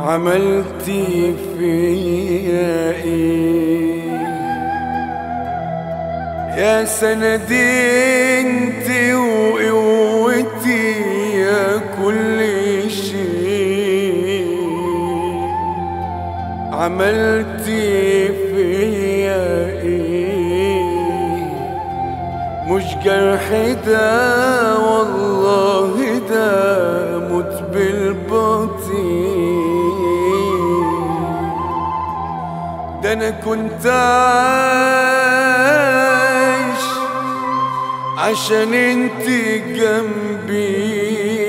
عملتي فيا ايه يا سندي انت وقوتي يا كل شيء عملتي فيا ايه مش جرح ده والله ده موت بالبطيء ده انا كنت عايش عشان انت جنبي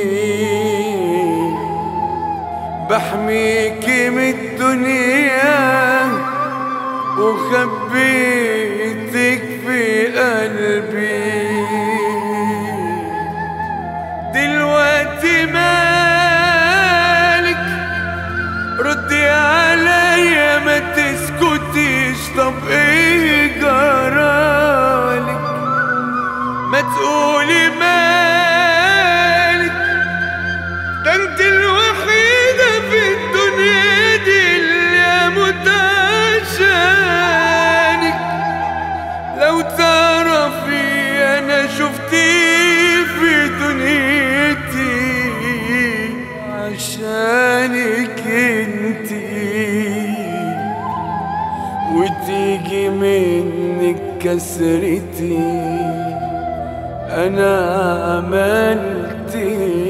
بحميكي من الدنيا وخبيتك في قلبي دلوقتي مالك ردي عليا ما تسكتيش طب ايه جرالك ما تقولي مالك ده انت الوحيدة في الدنيا دي اللي اموت عشانك لو تعرفي انا شفتي في دنيتي عشانك انتي وتيجي منك كسرتي انا عملت